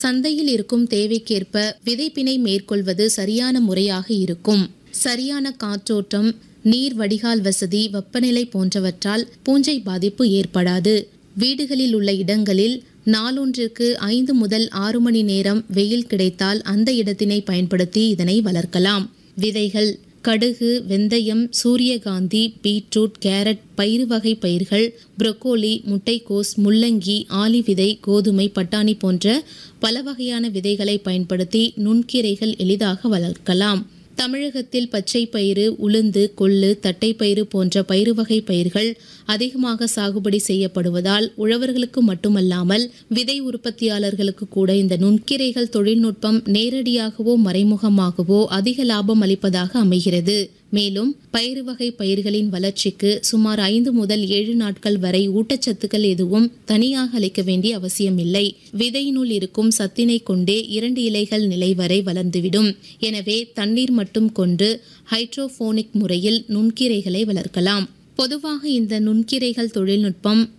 சந்தையில் இருக்கும் தேவைக்கேற்ப விதைப்பினை மேற்கொள்வது சரியான முறையாக இருக்கும் சரியான காற்றோட்டம் நீர் வடிகால் வசதி வெப்பநிலை போன்றவற்றால் பூஞ்சை பாதிப்பு ஏற்படாது வீடுகளில் உள்ள இடங்களில் நாளொன்றிற்கு ஐந்து முதல் ஆறு மணி நேரம் வெயில் கிடைத்தால் அந்த இடத்தினை பயன்படுத்தி இதனை வளர்க்கலாம் விதைகள் கடுகு வெந்தயம் சூரியகாந்தி பீட்ரூட் கேரட் பயிறு வகை பயிர்கள் புரோக்கோலி முட்டைக்கோஸ் முள்ளங்கி ஆலி விதை கோதுமை பட்டாணி போன்ற பல வகையான விதைகளை பயன்படுத்தி நுண்கீரைகள் எளிதாக வளர்க்கலாம் தமிழகத்தில் பச்சை பயிறு உளுந்து கொள்ளு தட்டைப்பயிறு போன்ற பயிறு வகை பயிர்கள் அதிகமாக சாகுபடி செய்யப்படுவதால் உழவர்களுக்கு மட்டுமல்லாமல் விதை உற்பத்தியாளர்களுக்கு கூட இந்த நுண்கீரைகள் தொழில்நுட்பம் நேரடியாகவோ மறைமுகமாகவோ அதிக லாபம் அளிப்பதாக அமைகிறது மேலும் பயிறு வகை பயிர்களின் வளர்ச்சிக்கு சுமார் ஐந்து முதல் ஏழு நாட்கள் வரை ஊட்டச்சத்துக்கள் எதுவும் தனியாக அளிக்க வேண்டிய அவசியமில்லை விதையினுள் இருக்கும் சத்தினை கொண்டே இரண்டு இலைகள் நிலை வரை வளர்ந்துவிடும் எனவே தண்ணீர் மட்டும் கொண்டு ஹைட்ரோபோனிக் முறையில் நுண்கீரைகளை வளர்க்கலாம் பொதுவாக இந்த நுண்கீரைகள் தொழில்நுட்பம்